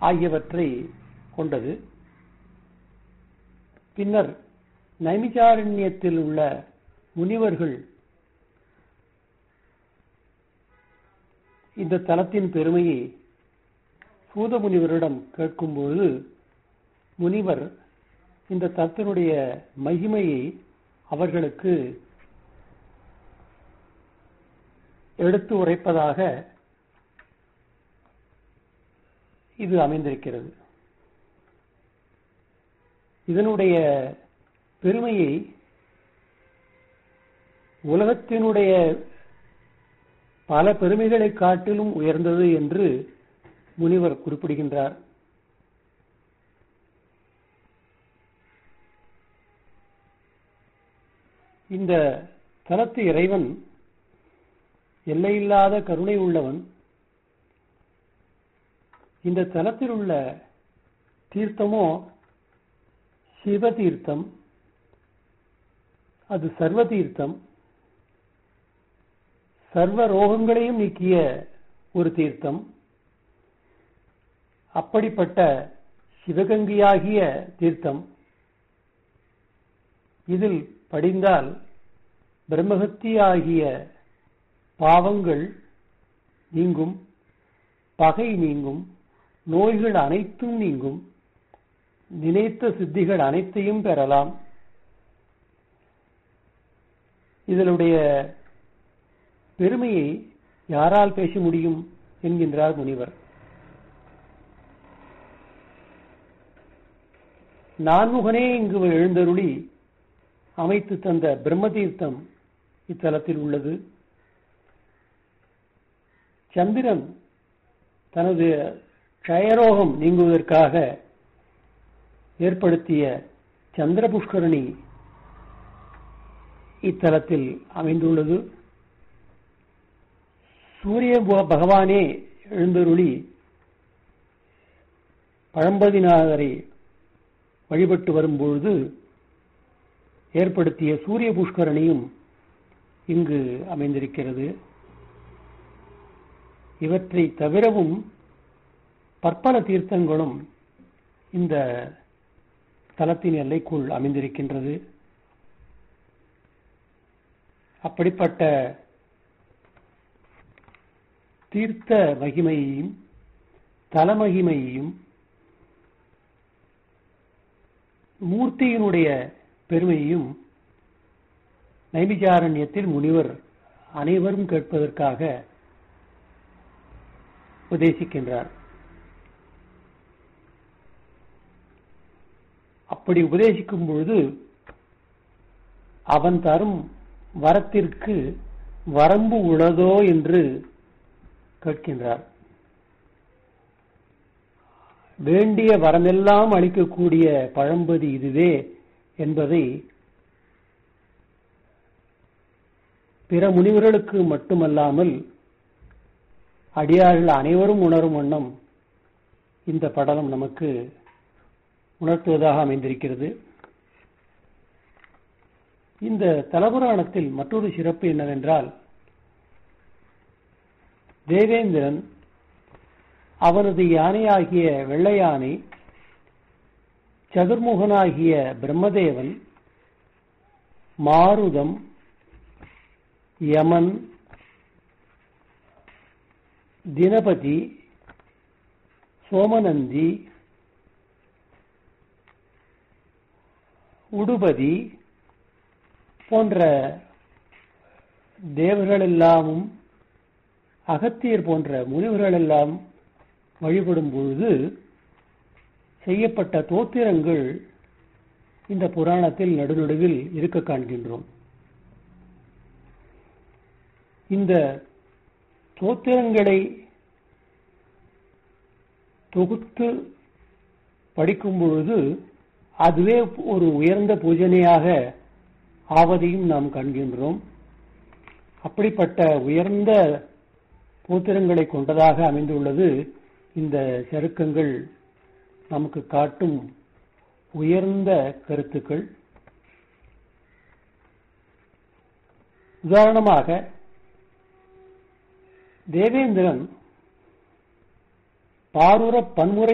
ஆகியவற்றை கொண்டது பின்னர் நைமிச்சாரண்யத்தில் உள்ள முனிவர்கள் இந்த தலத்தின் பெருமையை சூத முனிவரிடம் கேட்கும்போது முனிவர் இந்த தலத்தினுடைய மகிமையை அவர்களுக்கு எடுத்து உரைப்பதாக இது அமைந்திருக்கிறது இதனுடைய பெருமையை உலகத்தினுடைய பல பெருமைகளை காட்டிலும் உயர்ந்தது என்று முனிவர் குறிப்பிடுகின்றார் இந்த தலத்து இறைவன் எல்லையில்லாத கருணை உள்ளவன் இந்த தலத்தில் உள்ள தீர்த்தமோ சிவ தீர்த்தம் அது சர்வ தீர்த்தம் சர்வ ரோகங்களையும் நீக்கிய ஒரு தீர்த்தம் அப்படிப்பட்ட சிவகங்கியாகிய தீர்த்தம் இதில் படிந்தால் பிரம்மகத்தியாகிய பாவங்கள் நீங்கும் பகை நீங்கும் நோய்கள் அனைத்தும் நீங்கும் நினைத்த சித்திகள் அனைத்தையும் பெறலாம் இதனுடைய பெருமையை யாரால் பேச முடியும் என்கின்றார் முனிவர் நான்முகனே இங்கு எழுந்தருளி அமைத்து தந்த பிரம்ம தீர்த்தம் இத்தலத்தில் உள்ளது சந்திரன் தனது க்ஷயரோகம் நீங்குவதற்காக ஏற்படுத்திய சந்திர புஷ்கரணி இத்தலத்தில் அமைந்துள்ளது சூரிய பகவானே எழுந்தருளி பழம்பதிநாதரை வழிபட்டு வரும்பொழுது ஏற்படுத்திய சூரிய புஷ்கரணியும் இங்கு அமைந்திருக்கிறது இவற்றை தவிரவும் பற்பல தீர்த்தங்களும் இந்த தலத்தின் எல்லைக்குள் அமைந்திருக்கின்றது அப்படிப்பட்ட தீர்த்த மகிமையையும் தலமகிமையையும் மூர்த்தியினுடைய பெருமையையும் நைமிச்சாரண்யத்தில் முனிவர் அனைவரும் கேட்பதற்காக உபதேசிக்கின்றார் அப்படி உபதேசிக்கும் பொழுது அவன் தரும் வரத்திற்கு வரம்பு உள்ளதோ என்று கேட்கின்றார் வேண்டிய வரமெல்லாம் அளிக்கக்கூடிய பழம்பதி இதுவே என்பதை பிற முனிவர்களுக்கு மட்டுமல்லாமல் அடியார்கள் அனைவரும் உணரும் வண்ணம் இந்த படலம் நமக்கு உணர்த்துவதாக அமைந்திருக்கிறது இந்த தலபுராணத்தில் மற்றொரு சிறப்பு என்னவென்றால் தேவேந்திரன் அவனது யானையாகிய வெள்ளை யானை சதுர்முகனாகிய பிரம்மதேவன் மாருதம் யமன் தினபதி சோமநந்தி உடுபதி போன்ற தேவர்களெல்லாமும் அகத்தியர் போன்ற முனிவர்களெல்லாம் வழிபடும் பொழுது செய்யப்பட்ட தோத்திரங்கள் இந்த புராணத்தில் நடுநடுவில் இருக்க காண்கின்றோம் இந்த தோத்திரங்களை தொகுத்து படிக்கும் பொழுது அதுவே ஒரு உயர்ந்த பூஜனையாக ஆவதையும் நாம் காண்கின்றோம் அப்படிப்பட்ட உயர்ந்த பூத்திரங்களை கொண்டதாக அமைந்துள்ளது இந்த சருக்கங்கள் நமக்கு காட்டும் உயர்ந்த கருத்துக்கள் உதாரணமாக தேவேந்திரன் பாருர பன்முறை